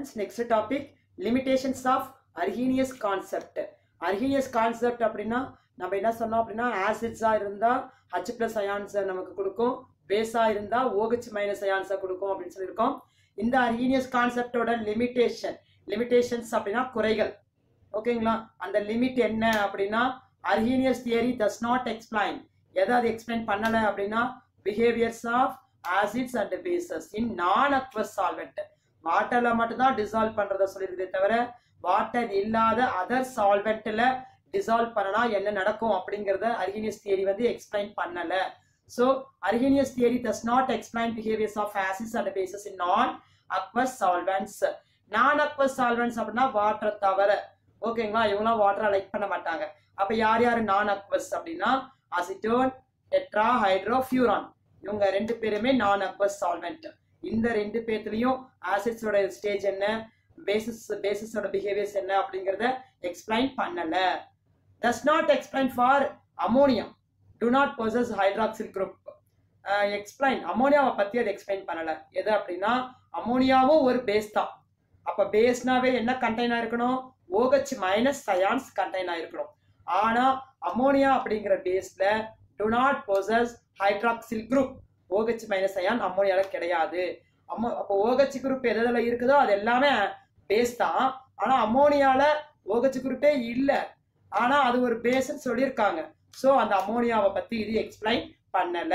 students next topic limitations of Arrhenius concept Arrhenius concept அப்படின்னா நம்ம என்ன சொன்னோம் அப்படின்னா ஆசிட்ஸாக இருந்தால் ஹச் பிளஸ் அயான்ஸை நமக்கு கொடுக்கும் பேஸாக இருந்தால் ஓஹெச் மைனஸ் அயான்ஸை கொடுக்கும் அப்படின்னு சொல்லியிருக்கோம் இந்த அர்ஹீனியஸ் கான்செப்டோட லிமிடேஷன் லிமிடேஷன்ஸ் அப்படின்னா குறைகள் ஓகேங்களா அந்த லிமிட் என்ன அப்படின்னா Arrhenius theory does not explain எதை அது எக்ஸ்பிளைன் பண்ணலை அப்படின்னா behaviours of acids and bases in non aqueous solvent வாட்டர்ல மட்டும்தான் டிசால்வ் பண்றத சொல்லியிருக்கே தவிர வாட்டர் இல்லாத அதர் சால்வெண்ட்ல டிசால்வ் பண்ணனா என்ன நடக்கும் அப்படிங்கறத அர்ஹீனியஸ் தியரி வந்து எக்ஸ்பிளைன் பண்ணல so Arrhenius theory does not explain behaviours of acids and bases in non aqueous solvents non aqueous solvents அப்படின்னா வாட்டர் தவிர ஓகேங்களா இவங்களாம் வாட்டரை லைக் பண்ண மாட்டாங்க அப்ப யார் யார் நான் அக்வஸ் அப்படின்னா அசிட்டோன் டெட்ரா ஹைட்ரோ ஃபியூரான் இவங்க ரெண்டு பேருமே நான் அக்வஸ் சால்வெண்ட் இந்த ரெண்டு பேர்த்துலயும் ஆசிட்ஸோட ஸ்டேஜ் என்ன பேசிஸ் பேசிஸோட பிஹேவியர்ஸ் என்ன அப்படிங்கறத எக்ஸ்பிளைன் பண்ணல does not explain for ammonium do not possess hydroxyl group explain அமோனியாவை பத்தி அது எக்ஸ்பிளைன் பண்ணல எது அப்படின்னா அமோனியாவும் ஒரு பேஸ் தான் அப்ப பேஸ்னாவே என்ன கண்டெய்ன் ஆயிருக்கணும் ஓஹெச் மைனஸ் சயான்ஸ் கண்டெய்ன் ஆயிருக்கணும் ஆனா அமோனியா அப்படிங்கிற பேஸ்ல do not possess hydroxyl group OH minus ion அமோனியால கிடையாது அம்மோ அப்போ ஓஹெச் குரூப் எது எதில் இருக்குதோ அது எல்லாமே பேஸ் தான் ஆனா அமோனியால ஓஹெச் குரூப்பே இல்லை ஆனா அது ஒரு பேஸ்ன்னு சொல்லியிருக்காங்க ஸோ அந்த அமோனியாவை பத்தி இது எக்ஸ்பிளைன் பண்ணல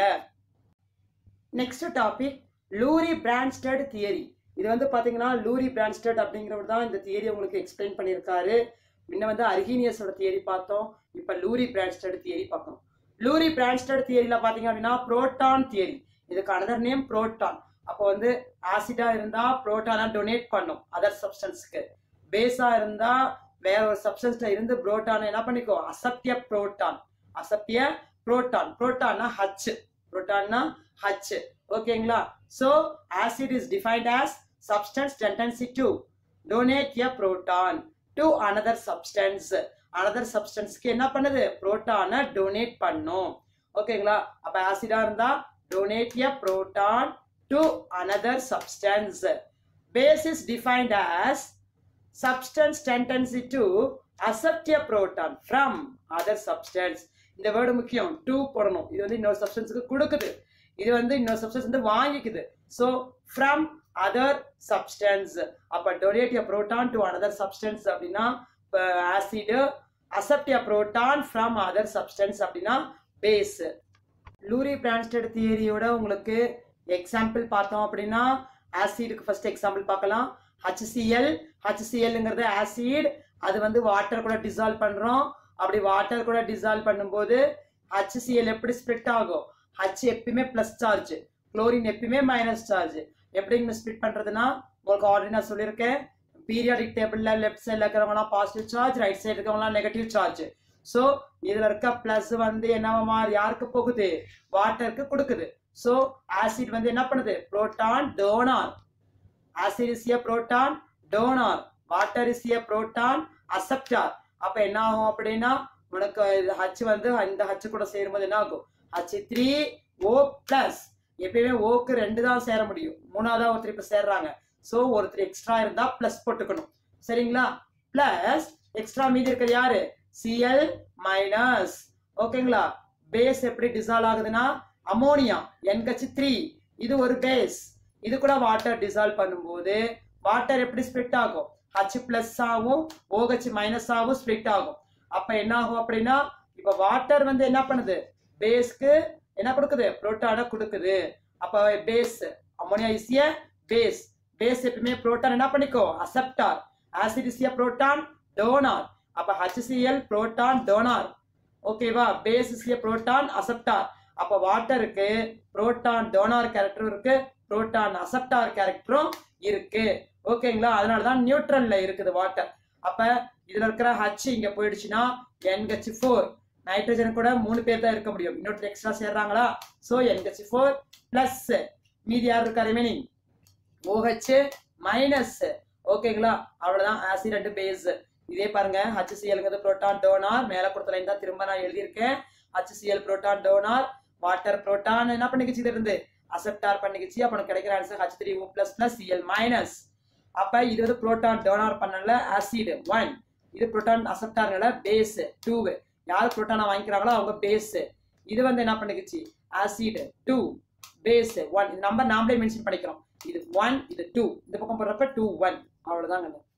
next topic Lowry Bronsted theory இது வந்து பாத்தீங்கன்னா லூரி பிரான்ஸ்டட் அப்படிங்கிறவர் தான் இந்த தியரி உங்களுக்கு எக்ஸ்பிளைன் பண்ணியிருக்காரு முன்ன வந்து அர்ஹீனியஸோட தியரி பார்த்தோம் இப்போ லூரி பிரான்ஸ்டட் தியரி பார்க்கணும் லூரி பிரான்ஸ்டட் தியரியில பாத்தீங்க அப்படின்னா புரோட்டான் தியரி இதுக்கு அனதர் நேம் புரோட்டான் அப்போ வந்து ஆசிடா இருந்தா புரோட்டானா டொனேட் பண்ணும் அதர் சப்ஸ்டன்ஸ்க்கு பேஸா இருந்தா வேற ஒரு சப்ஸ்டன்ஸ்ல இருந்து புரோட்டான் என்ன பண்ணிக்கோ அசத்திய புரோட்டான் அசத்திய புரோட்டான் புரோட்டான்னா ஹச் புரோட்டான்னா ஹச் ஓகேங்களா so acid is defined as substance tendency to donate a proton to another substance another சப்ஸ்டன்ஸ்க்கு என்ன பண்ணுது புரோட்டானை டொனேட் பண்ணும் ஓகேங்களா அப்ப ஆசிடா இருந்தா donate a proton to another substance base is defined as substance tendency to accept a proton from other substance இந்த வேர்டு முக்கியம் டூ போடணும் இது வந்து இன்னொரு சப்ஸ்டன்ஸுக்கு கொடுக்குது இது வந்து இன்னொரு சப்ஸ்டன்ஸ் வந்து வாங்கிக்குது ஸோ ஃப்ரம் அதர் சப்ஸ்டன்ஸ் அப்போ donate a proton to another substance அப்படின்னா acid accept a proton from other substance அப்படின்னா பேஸ் லூரி பிரான்ஸ்டட் தியரியோட உங்களுக்கு எக்ஸாம்பிள் பார்த்தோம் அப்படின்னா ஆசிடுக்கு ஃபர்ஸ்ட் எக்ஸாம்பிள் பார்க்கலாம் HCl HClங்கிறது ஆசிட் அது வந்து வாட்டர் கூட டிசால்வ் பண்றோம் அப்படி வாட்டர் கூட டிசால்வ் பண்ணும்போது HCl எப்படி ஸ்ப்ளிட் ஆகும் H எப்பயுமே பிளஸ் சார்ஜ் குளோரின் எப்பயுமே மைனஸ் சார்ஜ் எப்படி ஸ்ப்ளிட் பண்றதுன்னா உங்களுக்கு ஆல்ரெடி நான் சொல்லியிருக்கேன் பீரியாடிக் டேபிள்ல லெஃப்ட் சைடில் இருக்கிறவங்களாம் பாசிட்டிவ் சார்ஜ் ரைட் சைடு இருக்கிறவங்களாம் நெகட்டிவ் சார்ஜ் ஸோ இதுல இருக்க பிளஸ் வந்து என்னவா யாருக்கு போகுது வாட்டருக்கு கொடுக்குது ஸோ ஆசிட் வந்து என்ன பண்ணுது proton donor acid is a proton donor water is a proton acceptor அப்ப என்ன ஆகும் அப்படின்னா உனக்கு ஹச் வந்து இந்த ஹச் கூட சேரும்போது என்ன ஆகும் ஹச் த்ரீ ஓ பிளஸ் எப்பயுமே ஓக்கு ரெண்டு தான் சேர முடியும் மூணாவதா ஒருத்தர் இப்ப சேர்றாங்க ஸோ ஒருத்தர் எக்ஸ்ட்ரா இருந்தா பிளஸ் போட்டுக்கணும் சரிங்களா பிளஸ் எக்ஸ்ட்ரா மீதி இருக்கிற யாரு சிஎல் மைனஸ் ஓகேங்களா பேஸ் எப்படி டிசால்வ் ஆகுதுன்னா அமோனியா என்கச் த்ரீ இது ஒரு பேஸ் இது கூட வாட்டர் டிசால்வ் பண்ணும்போது வாட்டர் எப்படி ஸ்ப்ளிட் ஆகும் ஹச் பிளஸ் ஆகும் ஓஹெச் மைனஸ் ஆகும் ஸ்ப்ளிட் ஆகும் அப்ப என்ன ஆகும் அப்படின்னா இப்ப வாட்டர் வந்து என்ன பண்ணுது பேஸ்க்கு என்ன கொடுக்குது புரோட்டானை கொடுக்குது அப்ப base ammonia is a base base எப்பவுமே புரோட்டான் என்ன பண்ணிக்கோ acceptor acid is a proton donor அப்ப HCl புரோட்டான் டோனார் ஓகேவா base is a proton acceptor அப்ப வாட்டருக்கு புரோட்டான் டோனார் கேரக்டரும் இருக்கு புரோட்டான் அசப்டார் கேரக்டரும் இருக்கு ஓகேங்களா அதனாலதான் நியூட்ரல்ல இருக்குது வாட்டர் அப்ப இதுல இருக்கிற ஹச் இங்க போயிடுச்சுன்னா என்ஹெச் ஃபோர் நைட்ரஜன் கூட மூணு பேர் தான் இருக்க முடியும் இன்னொரு எக்ஸ்ட்ரா சேர்றாங்களா சோ என்ஹெச் ஃபோர் பிளஸ் மீதி யார் இருக்கா ரிமைனிங் ஓஹெச் மைனஸ் ஓகேங்களா அவ்வளவுதான் ஆசிட் அண்ட் பேஸ் இதே பாருங்க ஹச்சிசிஎல்ங்கிறது புரோட்டான் டோனார் மேல கொடுத்த லைன் தான் திரும்ப நான் எழுதியிருக்கேன் HCl proton donor water proton என்ன பண்ணிக்கிச்சு இது இருந்து அசெப்டார் பண்ணிக்கிச்சு அப்போ கிடைக்கிற answer H three O plus plus CL minus அப்ப இது வந்து புரோட்டான் டோனார் பண்ணல ஆசிட் ஒன் இது புரோட்டான் அசப்டார்னால பேஸ் டூ யார் புரோட்டானை வாங்கிக்கிறாங்களோ அவங்க பேஸ் இது வந்து என்ன பண்ணிக்குச்சு ஆசிட் டூ பேஸ் ஒன் இது நம்பர் நாமளே மென்ஷன் பண்ணிக்கிறோம் இது ஒன் இது டூ இந்த பக்கம் போடுறப்ப டூ ஒன் அவ்வளவுதாங்க